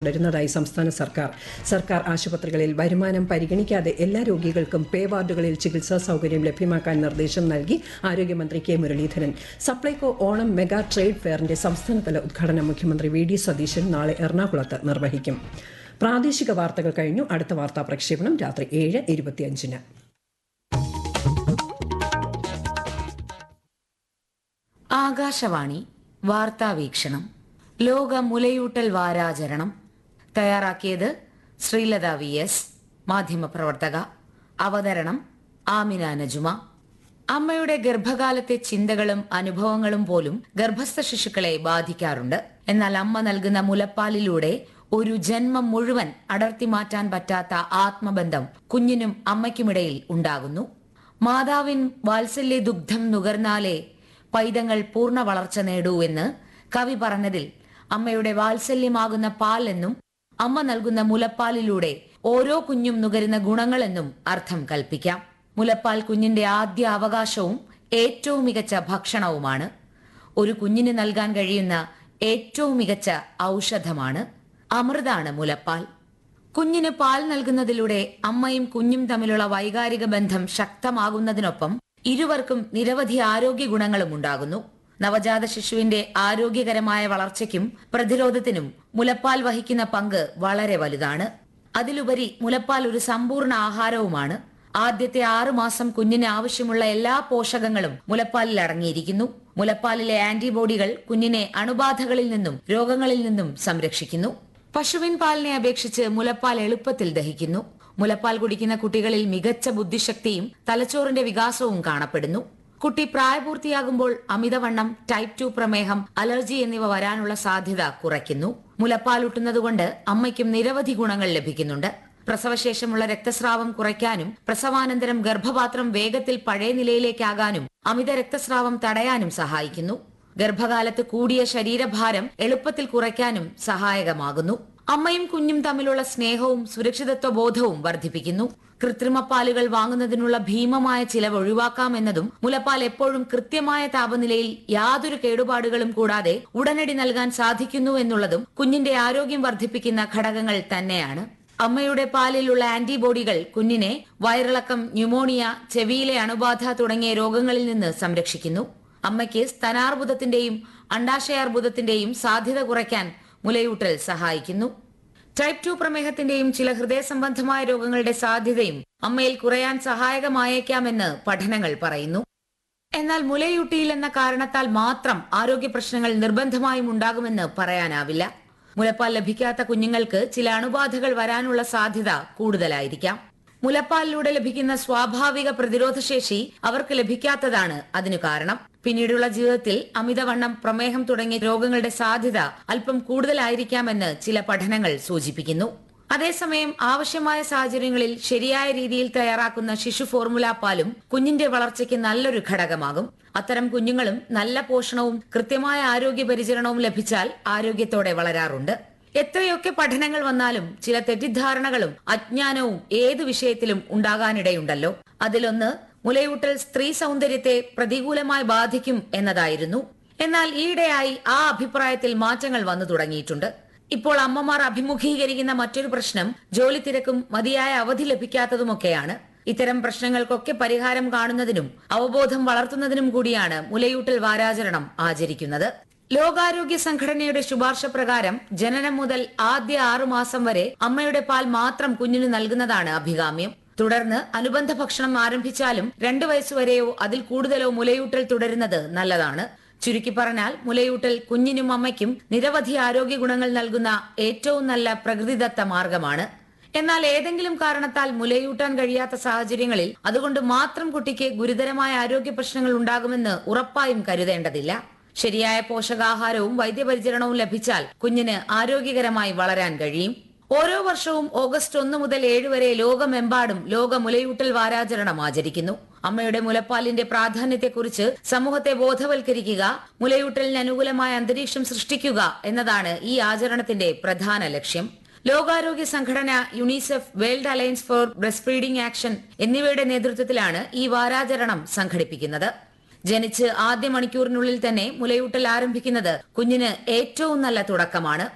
തുടരുന്നതായി സംസ്ഥാന സർക്കാർ സർക്കാർ ആശുപത്രികളിൽ വരുമാനം പരിഗണിക്കാതെ എല്ലാ രോഗികൾക്കും പേ വാർഡുകളിൽ ചികിത്സാ സൗകര്യം ലഭ്യമാക്കാൻ നിർദ്ദേശം നൽകി ആരോഗ്യമന്ത്രി K Muraleedharan Supplyco Onam mega trade ഫെയറിന്റെ സംസ്ഥാനതല ഉദ്ഘാടനം മുഖ്യമന്ത്രി വി ഡി സതീശൻ നാളെ എറണാകുളത്ത് നിർവഹിക്കും പ്രാദേശിക വാർത്തകൾ കഴിഞ്ഞു അടുത്ത വാർത്താ പ്രക്ഷേപണം രാത്രി ഏഴ് ഇരുപത്തിയഞ്ചിന് ആകാശവാണി വാർത്താവീക്ഷണം ലോക മുലയൂട്ടൽ വാരാചരണം തയ്യാറാക്കിയത് ശ്രീലത വി എസ് മാധ്യമപ്രവർത്തക അവതരണം ആമിന നജുമ അമ്മയുടെ ഗർഭകാലത്തെ ചിന്തകളും അനുഭവങ്ങളും പോലും ഗർഭസ്ഥ ശിശുക്കളെ ബാധിക്കാറുണ്ട് എന്നാൽ അമ്മ നൽകുന്ന മുലപ്പാലിലൂടെ ഒരു ജന്മം മുഴുവൻ അടർത്തി മാറ്റാൻ പറ്റാത്ത ആത്മബന്ധം കുഞ്ഞിനും അമ്മയ്ക്കുമിടയിൽ ഉണ്ടാകുന്നു മാതാവിൻ വാത്സല്യ ദുഗ്ധം നുകർന്നാലേ പൈതങ്ങൾ പൂർണ്ണ വളർച്ച നേടൂ എന്ന് കവി പറഞ്ഞതിൽ അമ്മയുടെ വാത്സല്യമാകുന്ന പാൽ എന്നും അമ്മ നൽകുന്ന മുലപ്പാലിലൂടെ ഓരോ കുഞ്ഞും നുകരുന്ന ഗുണങ്ങളെന്നും അർത്ഥം കൽപ്പിക്കാം മുലപ്പാൽ കുഞ്ഞിന്റെ ആദ്യ അവകാശവും ഏറ്റവും മികച്ച ഭക്ഷണവുമാണ് ഒരു കുഞ്ഞിന് നൽകാൻ കഴിയുന്ന ഏറ്റവും മികച്ച ഔഷധമാണ് അമൃതാണ് മുലപ്പാൽ കുഞ്ഞിന് പാൽ നൽകുന്നതിലൂടെ അമ്മയും കുഞ്ഞും തമ്മിലുള്ള വൈകാരിക ബന്ധം ശക്തമാകുന്നതിനൊപ്പം ഇരുവർക്കും നിരവധി ആരോഗ്യ ഗുണങ്ങളും ഉണ്ടാകുന്നു നവജാത ശിശുവിന്റെ ആരോഗ്യകരമായ വളർച്ചയ്ക്കും പ്രതിരോധത്തിനും മുലപ്പാൽ വഹിക്കുന്ന പങ്ക് വളരെ വലുതാണ് അതിലുപരി മുലപ്പാൽ ഒരു സമ്പൂർണ്ണ ആഹാരവുമാണ് ആദ്യത്തെ ആറു മാസം കുഞ്ഞിന് ആവശ്യമുള്ള എല്ലാ പോഷകങ്ങളും മുലപ്പാലിൽ അടങ്ങിയിരിക്കുന്നു മുലപ്പാലിലെ ആന്റിബോഡികൾ കുഞ്ഞിനെ അണുബാധകളിൽ നിന്നും രോഗങ്ങളിൽ നിന്നും സംരക്ഷിക്കുന്നു പശുവിൻ പാലിനെ അപേക്ഷിച്ച് മുലപ്പാൽ എളുപ്പത്തിൽ ദഹിക്കുന്നു മുലപ്പാൽ കുടിക്കുന്ന കുട്ടികളിൽ മികച്ച ബുദ്ധിശക്തിയും തലച്ചോറിന്റെ വികാസവും കാണപ്പെടുന്നു കുട്ടി പ്രായപൂർത്തിയാകുമ്പോൾ അമിതവണ്ണം ടൈപ്പ് ടു പ്രമേഹം അലർജി എന്നിവ വരാനുള്ള സാധ്യത കുറയ്ക്കുന്നു മുലപ്പാലൂട്ടുന്നതുകൊണ്ട് അമ്മയ്ക്കും നിരവധി ഗുണങ്ങൾ ലഭിക്കുന്നുണ്ട് പ്രസവശേഷമുള്ള രക്തസ്രാവം കുറയ്ക്കാനും പ്രസവാനന്തരം ഗർഭപാത്രം വേഗത്തിൽ പഴയ നിലയിലേക്കാകാനും അമിത രക്തസ്രാവം തടയാനും സഹായിക്കുന്നു ഗർഭകാലത്ത് കൂടിയ ശരീരഭാരം എളുപ്പത്തിൽ കുറയ്ക്കാനും സഹായകമാകുന്നു അമ്മയും കുഞ്ഞും തമ്മിലുള്ള സ്നേഹവും സുരക്ഷിതത്വ ബോധവും വർദ്ധിപ്പിക്കുന്നു കൃത്രിമ പാലുകൾ വാങ്ങുന്നതിനുള്ള ഭീമമായ ചിലവ് ഒഴിവാക്കാമെന്നതും മുലപ്പാൽ എപ്പോഴും കൃത്യമായ താപനിലയിൽ യാതൊരു കേടുപാടുകളും കൂടാതെ ഉടനടി നൽകാൻ സാധിക്കുന്നു എന്നുള്ളതും കുഞ്ഞിന്റെ ആരോഗ്യം വർദ്ധിപ്പിക്കുന്ന ഘടകങ്ങൾ തന്നെയാണ് അമ്മയുടെ പാലിലുള്ള ആന്റിബോഡികൾ കുഞ്ഞിനെ വയറിളക്കം ന്യൂമോണിയ ചെവിയിലെ അണുബാധ തുടങ്ങിയ രോഗങ്ങളിൽ നിന്ന് സംരക്ഷിക്കുന്നു അമ്മയ്ക്ക് സ്തനാർബുദത്തിന്റെയും അണ്ടാശയാർബുദത്തിന്റെയും സാധ്യത കുറയ്ക്കാൻ മുലയൂട്ടൽ സഹായിക്കുന്നു ടൈപ്പ് ടു പ്രമേഹത്തിന്റെയും ചില ഹൃദയ സംബന്ധമായ രോഗങ്ങളുടെ സാധ്യതയും അമ്മയിൽ കുറയാൻ സഹായകമായേക്കാമെന്ന് പഠനങ്ങൾ പറയുന്നു എന്നാൽ മുലയൂട്ടിയില്ലെന്ന കാരണത്താൽ മാത്രം ആരോഗ്യ പ്രശ്നങ്ങൾ നിർബന്ധമായും ഉണ്ടാകുമെന്ന് പറയാനാവില്ല മുലപ്പാൽ ലഭിക്കാത്ത കുഞ്ഞുങ്ങൾക്ക് ചില അണുബാധകൾ വരാനുള്ള സാധ്യത കൂടുതലായിരിക്കാം മുലപ്പാലിലൂടെ ലഭിക്കുന്ന സ്വാഭാവിക പ്രതിരോധശേഷി അവർക്ക് ലഭിക്കാത്തതാണ് അതിനു കാരണം പിന്നീടുള്ള ജീവിതത്തിൽ അമിതവണ്ണം പ്രമേഹം തുടങ്ങിയ രോഗങ്ങളുടെ സാധ്യത അല്പം കൂടുതലായിരിക്കാമെന്ന് ചില പഠനങ്ങൾ സൂചിപ്പിക്കുന്നു അതേസമയം ആവശ്യമായ സാഹചര്യങ്ങളിൽ ശരിയായ രീതിയിൽ തയ്യാറാക്കുന്ന ശിശു ഫോർമുല പാലും കുഞ്ഞിന്റെ വളർച്ചയ്ക്ക് നല്ലൊരു ഘടകമാകും അത്തരം കുഞ്ഞുങ്ങളും നല്ല പോഷണവും കൃത്യമായ ആരോഗ്യ പരിചരണവും ലഭിച്ചാൽ ആരോഗ്യത്തോടെ വളരാറുണ്ട് എത്രയൊക്കെ പഠനങ്ങൾ വന്നാലും ചില തെറ്റിദ്ധാരണകളും അജ്ഞാനവും ഏതു വിഷയത്തിലും ഉണ്ടാകാനിടയുണ്ടല്ലോ അതിലൊന്ന് മുലയൂട്ടൽ സ്ത്രീ സൗന്ദര്യത്തെ പ്രതികൂലമായി ബാധിക്കും എന്നതായിരുന്നു എന്നാൽ ഈയിടെയായി ആ അഭിപ്രായത്തിൽ മാറ്റങ്ങൾ വന്നു തുടങ്ങിയിട്ടുണ്ട് ഇപ്പോൾ അമ്മമാർ അഭിമുഖീകരിക്കുന്ന മറ്റൊരു പ്രശ്നം ജോലി തിരക്കും മതിയായ അവധി ലഭിക്കാത്തതുമൊക്കെയാണ് ഇത്തരം പ്രശ്നങ്ങൾക്കൊക്കെ പരിഹാരം കാണുന്നതിനും അവബോധം വളർത്തുന്നതിനും കൂടിയാണ് മുലയൂട്ടൽ വാരാചരണം ആചരിക്കുന്നത് ലോകാരോഗ്യ സംഘടനയുടെ ശുപാർശ പ്രകാരം ജനനം മുതൽ ആദ്യ ആറുമാസം വരെ അമ്മയുടെ പാൽ മാത്രം കുഞ്ഞിന് നൽകുന്നതാണ് അഭികാമ്യം തുടർന്ന് അനുബന്ധ ഭക്ഷണം ആരംഭിച്ചാലും രണ്ടു വയസ്സുവരെയോ അതിൽ കൂടുതലോ മുലയൂട്ടൽ തുടരുന്നത് നല്ലതാണ് ചുരുക്കി പറഞ്ഞാൽ മുലയൂട്ടൽ കുഞ്ഞിനും അമ്മയ്ക്കും നിരവധി ആരോഗ്യ ഗുണങ്ങൾ നൽകുന്ന ഏറ്റവും നല്ല പ്രകൃതിദത്ത മാർഗമാണ് എന്നാൽ ഏതെങ്കിലും കാരണത്താൽ മുലയൂട്ടാൻ കഴിയാത്ത സാഹചര്യങ്ങളിൽ അതുകൊണ്ട് മാത്രം കുട്ടിക്ക് ഗുരുതരമായ ആരോഗ്യ പ്രശ്നങ്ങൾ ഉണ്ടാകുമെന്ന് ഉറപ്പായും കരുതേണ്ടതില്ല ശരിയായ പോഷകാഹാരവും വൈദ്യപരിചരണവും ലഭിച്ചാൽ കുഞ്ഞിന് ആരോഗ്യകരമായി വളരാൻ കഴിയും ഓരോ വർഷവും ഓഗസ്റ്റ് ഒന്ന് മുതൽ ഏഴ് വരെ ലോകമെമ്പാടും ലോക മുലയൂട്ടൽ വാരാചരണം ആചരിക്കുന്നു അമ്മയുടെ മുലപ്പാലിന്റെ പ്രാധാന്യത്തെക്കുറിച്ച് സമൂഹത്തെ ബോധവൽക്കരിക്കുക മുലയൂട്ടലിന് അനുകൂലമായ അന്തരീക്ഷം സൃഷ്ടിക്കുക എന്നതാണ് ഈ ആചരണത്തിന്റെ പ്രധാന ലക്ഷ്യം ലോകാരോഗ്യ സംഘടന UNICEF world alliance for breast feeding action എന്നിവയുടെ നേതൃത്വത്തിലാണ് ഈ വാരാചരണം സംഘടിപ്പിക്കുന്നത് ജനിച്ച് ആദ്യ മണിക്കൂറിനുള്ളിൽ തന്നെ മുലയൂട്ടൽ ആരംഭിക്കുന്നത് കുഞ്ഞിന് ഏറ്റവും നല്ല തുടക്കമാണ്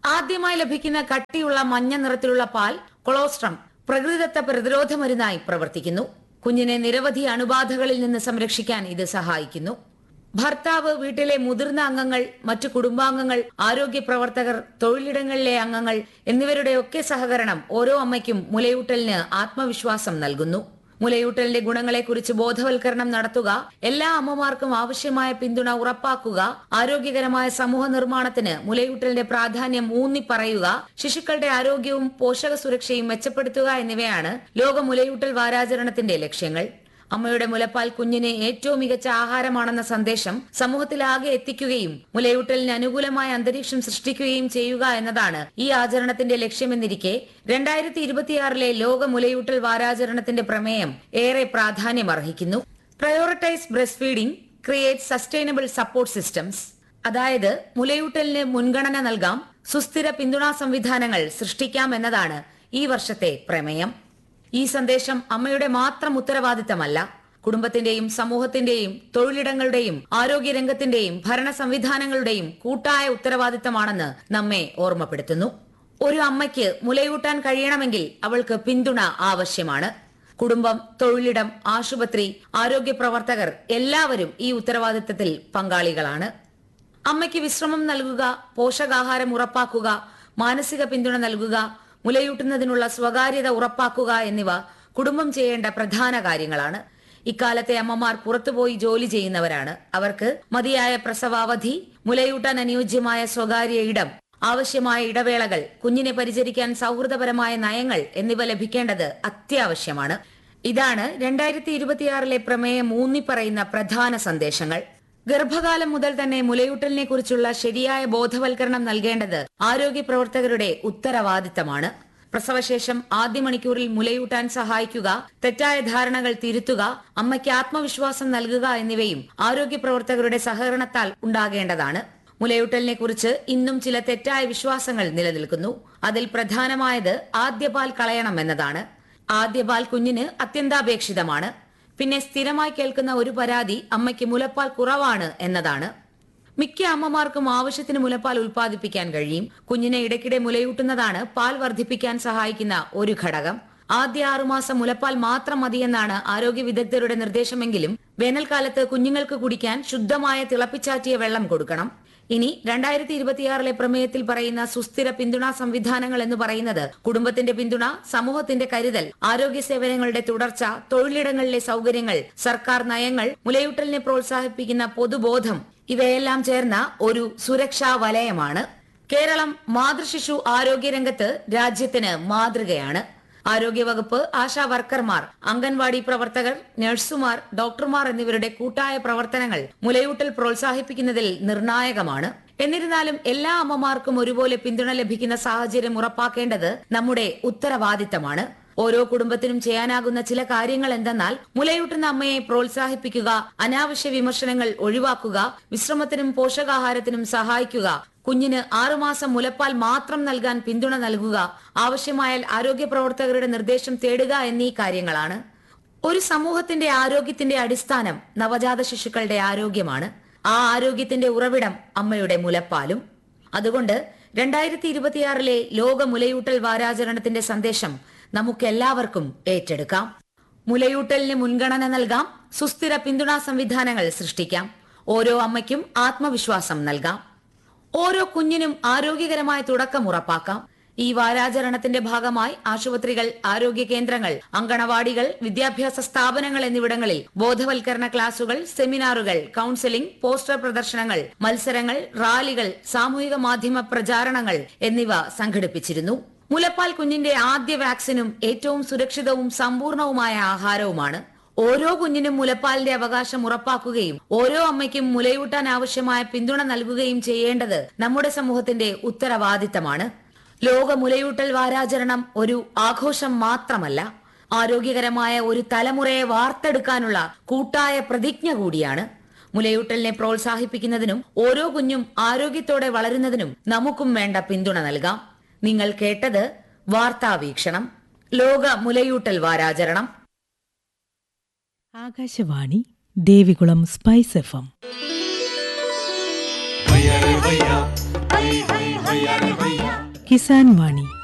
ആദ്യമായി ലഭിക്കുന്ന കട്ടിയുള്ള മഞ്ഞ നിറത്തിലുള്ള പാൽ കൊളോസ്ട്രം പ്രകൃതിദത്ത പ്രതിരോധ മരുന്നായി പ്രവർത്തിക്കുന്നു കുഞ്ഞിനെ നിരവധി അണുബാധകളിൽ നിന്ന് സംരക്ഷിക്കാൻ ഇത് സഹായിക്കുന്നു ഭർത്താവ് വീട്ടിലെ മുതിർന്ന അംഗങ്ങൾ മറ്റു കുടുംബാംഗങ്ങൾ ആരോഗ്യ പ്രവർത്തകർ തൊഴിലിടങ്ങളിലെ അംഗങ്ങൾ എന്നിവരുടെയൊക്കെ സഹകരണം ഓരോ അമ്മയ്ക്കും മുലയൂട്ടലിന് ആത്മവിശ്വാസം നൽകുന്നു മുലയൂട്ടലിന്റെ ഗുണങ്ങളെക്കുറിച്ച് ബോധവൽക്കരണം നടത്തുക എല്ലാ അമ്മമാർക്കും ആവശ്യമായ പിന്തുണ ഉറപ്പാക്കുക ആരോഗ്യകരമായ സമൂഹ നിർമ്മാണത്തിന് മുലയൂട്ടലിന്റെ പ്രാധാന്യം ഊന്നി പറയുക ശിശുക്കളുടെ ആരോഗ്യവും പോഷക സുരക്ഷയും മെച്ചപ്പെടുത്തുക എന്നിവയാണ് ലോക മുലയൂട്ടൽ വാരാചരണത്തിന്റെ ലക്ഷ്യങ്ങൾ അമ്മയുടെ മുലപ്പാൽ കുഞ്ഞിന് ഏറ്റവും മികച്ച ആഹാരമാണെന്ന സന്ദേശം സമൂഹത്തിലാകെ എത്തിക്കുകയും മുലയൂട്ടലിന് അനുകൂലമായ അന്തരീക്ഷം സൃഷ്ടിക്കുകയും ചെയ്യുക എന്നതാണ് ഈ ആചരണത്തിന്റെ ലക്ഷ്യമെന്നിരിക്കെ രണ്ടായിരത്തി ഇരുപത്തിയാറിലെ ലോക മുലയൂട്ടൽ വാരാചരണത്തിന്റെ പ്രമേയം ഏറെ പ്രാധാന്യമർഹിക്കുന്നു prioritise breast feeding create sustainable support systems അതായത് മുലയൂട്ടലിന് മുൻഗണന നൽകാം സുസ്ഥിര പിന്തുണാ സംവിധാനങ്ങൾ സൃഷ്ടിക്കാം എന്നതാണ് ഈ വർഷത്തെ പ്രമേയം ഈ സന്ദേശം അമ്മയുടെ മാത്രം ഉത്തരവാദിത്തമല്ല കുടുംബത്തിന്റെയും സമൂഹത്തിന്റെയും തൊഴിലിടങ്ങളുടെയും ആരോഗ്യരംഗത്തിന്റെയും ഭരണ സംവിധാനങ്ങളുടെയും കൂട്ടായ ഉത്തരവാദിത്തമാണെന്ന് നമ്മെ ഓർമ്മപ്പെടുത്തുന്നു ഒരു അമ്മയ്ക്ക് മുലയൂട്ടാൻ കഴിയണമെങ്കിൽ അവൾക്ക് പിന്തുണ ആവശ്യമാണ് കുടുംബം തൊഴിലിടം ആശുപത്രി ആരോഗ്യ പ്രവർത്തകർ എല്ലാവരും ഈ ഉത്തരവാദിത്തത്തിൽ പങ്കാളികളാണ് അമ്മയ്ക്ക് വിശ്രമം നൽകുക പോഷകാഹാരം ഉറപ്പാക്കുക മാനസിക പിന്തുണ നൽകുക മുലയൂട്ടുന്നതിനുള്ള സ്വകാര്യത ഉറപ്പാക്കുക എന്നിവ കുടുംബം ചെയ്യേണ്ട പ്രധാന കാര്യങ്ങളാണ് ഇക്കാലത്തെ അമ്മമാർ പുറത്തുപോയി ജോലി ചെയ്യുന്നവരാണ് അവർക്ക് മതിയായ പ്രസവാവധി മുലയൂട്ടാൻ അനുയോജ്യമായ സ്വകാര്യ ഇടം ആവശ്യമായ ഇടവേളകൾ കുഞ്ഞിനെ പരിചരിക്കാൻ സൗഹൃദപരമായ നയങ്ങൾ എന്നിവ ലഭിക്കേണ്ടത് അത്യാവശ്യമാണ് ഇതാണ് രണ്ടായിരത്തി ഇരുപത്തിയാറിലെ പ്രമേയം ഊന്നിപ്പറയുന്ന പ്രധാന സന്ദേശങ്ങൾ ഗർഭകാലം മുതൽ തന്നെ മുലയൂട്ടലിനെ കുറിച്ചുള്ള ശരിയായ ബോധവൽക്കരണം നൽകേണ്ടത് ആരോഗ്യ പ്രവർത്തകരുടെ ഉത്തരവാദിത്തമാണ് പ്രസവശേഷം ആദ്യ മണിക്കൂറിൽ മുലയൂട്ടാൻ സഹായിക്കുക തെറ്റായ ധാരണകൾ തിരുത്തുക അമ്മയ്ക്ക് ആത്മവിശ്വാസം നൽകുക എന്നിവയും ആരോഗ്യ പ്രവർത്തകരുടെ സഹകരണത്താൽ ഉണ്ടാകേണ്ടതാണ് മുലയൂട്ടലിനെ കുറിച്ച് ഇന്നും ചില തെറ്റായ വിശ്വാസങ്ങൾ നിലനിൽക്കുന്നു അതിൽ പ്രധാനമായത് ആദ്യപാൽ കളയണം എന്നതാണ് ആദ്യപാൽ കുഞ്ഞിന് അത്യന്താപേക്ഷിതമാണ് പിന്നെ സ്ഥിരമായി കേൾക്കുന്ന ഒരു പരാതി അമ്മയ്ക്ക് മുലപ്പാൽ കുറവാണ് എന്നതാണ് മിക്ക അമ്മമാർക്കും ആവശ്യത്തിന് മുലപ്പാൽ ഉൽപ്പാദിപ്പിക്കാൻ കഴിയും കുഞ്ഞിനെ ഇടയ്ക്കിടെ മുലയൂട്ടുന്നതാണ് പാൽ വർദ്ധിപ്പിക്കാൻ സഹായിക്കുന്ന ഒരു ഘടകം ആദ്യ ആറുമാസം മുലപ്പാൽ മാത്രം മതിയെന്നാണ് ആരോഗ്യ വിദഗ്ധരുടെ നിർദ്ദേശമെങ്കിലും വേനൽക്കാലത്ത് കുഞ്ഞുങ്ങൾക്ക് കുടിക്കാൻ ശുദ്ധമായ തിളപ്പിച്ചാറ്റിയ വെള്ളം കൊടുക്കണം ഇനി രണ്ടായിരത്തി ഇരുപത്തിയാറിലെ പ്രമേയത്തിൽ പറയുന്ന സുസ്ഥിര പിന്തുണാ സംവിധാനങ്ങൾ എന്ന് പറയുന്നത് കുടുംബത്തിന്റെ പിന്തുണ സമൂഹത്തിന്റെ കരുതൽ ആരോഗ്യ സേവനങ്ങളുടെ തുടർച്ച തൊഴിലിടങ്ങളിലെ സൗകര്യങ്ങൾ സർക്കാർ നയങ്ങൾ മുലയൂട്ടലിനെ പ്രോത്സാഹിപ്പിക്കുന്ന പൊതുബോധം ഇവയെല്ലാം ചേർന്ന ഒരു സുരക്ഷാ വലയമാണ് കേരളം മാതൃശിശു ആരോഗ്യരംഗത്ത് രാജ്യത്തിന് മാതൃകയാണ് ആരോഗ്യവകുപ്പ് ആശാ വർക്കർമാർ അംഗൻവാടി പ്രവർത്തകർ നഴ്സുമാർ ഡോക്ടർമാർ എന്നിവരുടെ കൂട്ടായ പ്രവർത്തനങ്ങൾ മുലയൂട്ടൽ പ്രോത്സാഹിപ്പിക്കുന്നതിൽ നിർണായകമാണ് എന്നിരുന്നാലും എല്ലാ അമ്മമാർക്കും ഒരുപോലെ പിന്തുണ ലഭിക്കുന്ന സാഹചര്യം ഉറപ്പാക്കേണ്ടത് നമ്മുടെ ഉത്തരവാദിത്തമാണ് ഓരോ കുടുംബത്തിനും ചെയ്യാനാകുന്ന ചില കാര്യങ്ങൾ എന്തെന്നാൽ മുലയൂട്ടുന്ന അമ്മയെ പ്രോത്സാഹിപ്പിക്കുക അനാവശ്യ വിമർശനങ്ങൾ ഒഴിവാക്കുക വിശ്രമത്തിനും പോഷകാഹാരത്തിനും സഹായിക്കുക കുഞ്ഞിന് ആറുമാസം മുലപ്പാൽ മാത്രം നൽകാൻ പിന്തുണ നൽകുക ആവശ്യമായാൽ ആരോഗ്യ പ്രവർത്തകരുടെ നിർദ്ദേശം തേടുക എന്നീ കാര്യങ്ങളാണ് ഒരു സമൂഹത്തിന്റെ ആരോഗ്യത്തിന്റെ അടിസ്ഥാനം നവജാത ശിശുക്കളുടെ ആരോഗ്യമാണ് ആ ആരോഗ്യത്തിന്റെ ഉറവിടം അമ്മയുടെ മുലപ്പാലും അതുകൊണ്ട് രണ്ടായിരത്തി ഇരുപത്തിയാറിലെ ലോക മുലയൂട്ടൽ വാരാചരണത്തിന്റെ സന്ദേശം നമുക്കെല്ലാവർക്കും ഏറ്റെടുക്കാം മുലയൂട്ടലിന് മുൻഗണന നൽകാം സുസ്ഥിര പിന്തുണാ സംവിധാനങ്ങൾ സൃഷ്ടിക്കാം ഓരോ അമ്മയ്ക്കും ആത്മവിശ്വാസം നൽകാം ഓരോ കുഞ്ഞിനും ആരോഗ്യകരമായ തുടക്കം ഉറപ്പാക്കാം ഈ വാരാചരണത്തിന്റെ ഭാഗമായി ആശുപത്രികൾ ആരോഗ്യ കേന്ദ്രങ്ങൾ അങ്കണവാടികൾ വിദ്യാഭ്യാസ സ്ഥാപനങ്ങൾ എന്നിവിടങ്ങളിൽ ബോധവൽക്കരണ ക്ലാസുകൾ സെമിനാറുകൾ കൌൺസിലിംഗ് പോസ്റ്റർ പ്രദർശനങ്ങൾ മത്സരങ്ങൾ റാലികൾ സാമൂഹിക മാധ്യമ പ്രചാരണങ്ങൾ എന്നിവ സംഘടിപ്പിച്ചിരുന്നു മുലപ്പാൽ കുഞ്ഞിന്റെ ആദ്യ വാക്സിനും ഏറ്റവും സുരക്ഷിതവും സമ്പൂർണവുമായ ആഹാരവുമാണ് ഓരോ കുഞ്ഞിനും മുലപ്പാലിന്റെ അവകാശം ഉറപ്പാക്കുകയും ഓരോ അമ്മയ്ക്കും മുലയൂട്ടാൻ ആവശ്യമായ പിന്തുണ നൽകുകയും ചെയ്യേണ്ടത് നമ്മുടെ സമൂഹത്തിന്റെ ഉത്തരവാദിത്തമാണ് ലോക മുലയൂട്ടൽ വാരാചരണം ഒരു ആഘോഷം മാത്രമല്ല ആരോഗ്യകരമായ ഒരു തലമുറയെ വാർത്തെടുക്കാനുള്ള കൂട്ടായ പ്രതിജ്ഞ കൂടിയാണ് മുലയൂട്ടലിനെ പ്രോത്സാഹിപ്പിക്കുന്നതിനും ഓരോ കുഞ്ഞും ആരോഗ്യത്തോടെ വളരുന്നതിനും നമുക്കും വേണ്ട പിന്തുണ നൽകാം നിങ്ങൾ കേട്ടത് വാർത്താവീക്ഷണം ലോക മുലയൂട്ടൽ വാരാചരണം Akashvani Devikulam spice F M भैया रे भैया भैया भैया रे भैया കിസാൻ വാണി